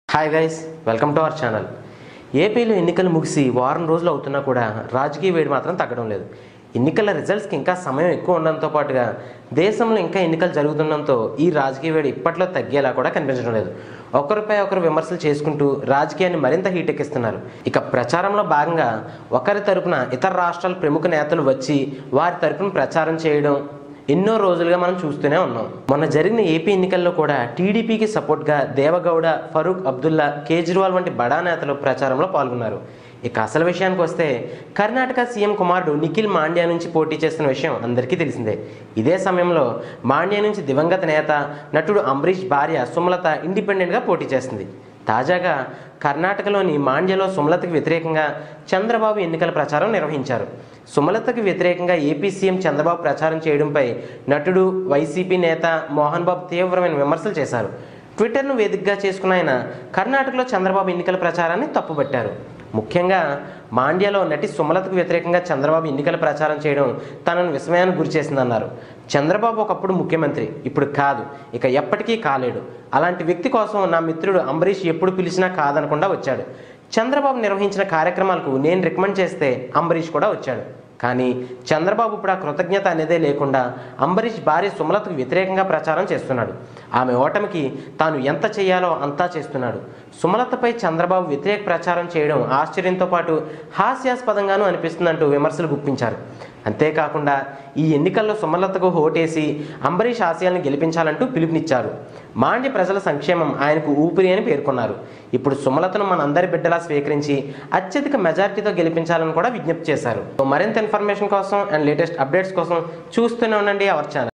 hi guys welcome to our channel ఏపీలో ఎన్నికలు ముగిసి వారం రోజులు అవుతున్నా కూడా రాజకీయ వేడి మాత్రం తగ్గడం లేదు ఎన్నికల రిజల్ట్స్కి ఇంకా సమయం ఎక్కువ ఉండడంతో పాటుగా దేశంలో ఇంకా ఎన్నికలు జరుగుతుండడంతో ఈ రాజకీయ వేడి ఇప్పట్లో తగ్గేలా కూడా కనిపించడం లేదు ఒకరిపై ఒకరు విమర్శలు చేసుకుంటూ రాజకీయాన్ని మరింత హీట్ ఎక్కిస్తున్నారు ఇక ప్రచారంలో భాగంగా ఒకరి తరపున ఇతర రాష్ట్రాల ప్రముఖ నేతలు వచ్చి వారి తరపున ప్రచారం చేయడం ఎన్నో రోజులుగా మనం చూస్తూనే ఉన్నాం మొన్న జరిగిన ఏపీ ఎన్నికల్లో కూడా టీడీపీకి సపోర్ట్గా దేవగౌడ ఫరూక్ అబ్దుల్లా కేజ్రీవాల్ వంటి బడా నేతలు ప్రచారంలో పాల్గొన్నారు ఇక అసలు విషయానికి వస్తే కర్ణాటక సీఎం కుమారుడు నిఖిల్ మాండ్యా నుంచి పోటీ చేస్తున్న విషయం అందరికీ తెలిసిందే ఇదే సమయంలో మాండ్యా నుంచి దివంగత నేత నటుడు అంబరీష్ భార్య సుమలత ఇండిపెండెంట్గా పోటీ చేస్తుంది తాజాగా కర్ణాటకలోని మాండ్యలో సుమలతకు వ్యతిరేకంగా చంద్రబాబు ఎన్నికల ప్రచారం నిర్వహించారు సుమలతకు వ్యతిరేకంగా ఏపీ సీఎం చంద్రబాబు ప్రచారం చేయడంపై నటుడు వైసీపీ నేత మోహన్ బాబు తీవ్రమైన విమర్శలు చేశారు ట్విట్టర్ను వేదికగా చేసుకున్న ఆయన కర్ణాటకలో చంద్రబాబు ఎన్నికల ప్రచారాన్ని తప్పుపట్టారు ముఖ్యంగా మాండ్యలో నటి సుమలతకు వ్యతిరేకంగా చంద్రబాబు ఎన్నికల ప్రచారం చేయడం తనను విస్మయానికి గురి చేసిందన్నారు చంద్రబాబు ఒకప్పుడు ముఖ్యమంత్రి ఇప్పుడు కాదు ఇక ఎప్పటికీ కాలేడు అలాంటి వ్యక్తి కోసం నా మిత్రుడు అంబరీష్ ఎప్పుడు పిలిచినా కాదనకుండా వచ్చాడు చంద్రబాబు నిర్వహించిన కార్యక్రమాలకు నేను రికమెండ్ చేస్తే అంబరీష్ కూడా వచ్చాడు కానీ చంద్రబాబు ఇప్పుడు ఆ కృతజ్ఞత అనేదే లేకుండా అంబరీష్ భార్య సుమలతకు వ్యతిరేకంగా ప్రచారం చేస్తున్నాడు ఆమె ఓటమికి తాను ఎంత చేయాలో అంతా చేస్తున్నాడు సుమలతపై చంద్రబాబు వ్యతిరేక ప్రచారం చేయడం ఆశ్చర్యంతో పాటు హాస్యాస్పదంగానూ అనిపిస్తుందంటూ విమర్శలు గుప్పించారు అంతేకాకుండా ఈ ఎన్నికల్లో సుమలతకు ఓటేసి అంబరీష్ ఆశయాలను గెలిపించాలంటూ పిలుపునిచ్చారు మాండ్య ప్రజల సంక్షేమం ఆయనకు ఊపిరి అని పేర్కొన్నారు ఇప్పుడు సుమలతను మనందరి బిడ్డలా స్వీకరించి అత్యధిక మెజారిటీతో గెలిపించాలని కూడా విజ్ఞప్తి చేశారు సో మరింత ఇన్ఫర్మేషన్ కోసం అండ్ లేటెస్ట్ అప్డేట్స్ కోసం చూస్తూనే ఉండండి అవర్ ఛానల్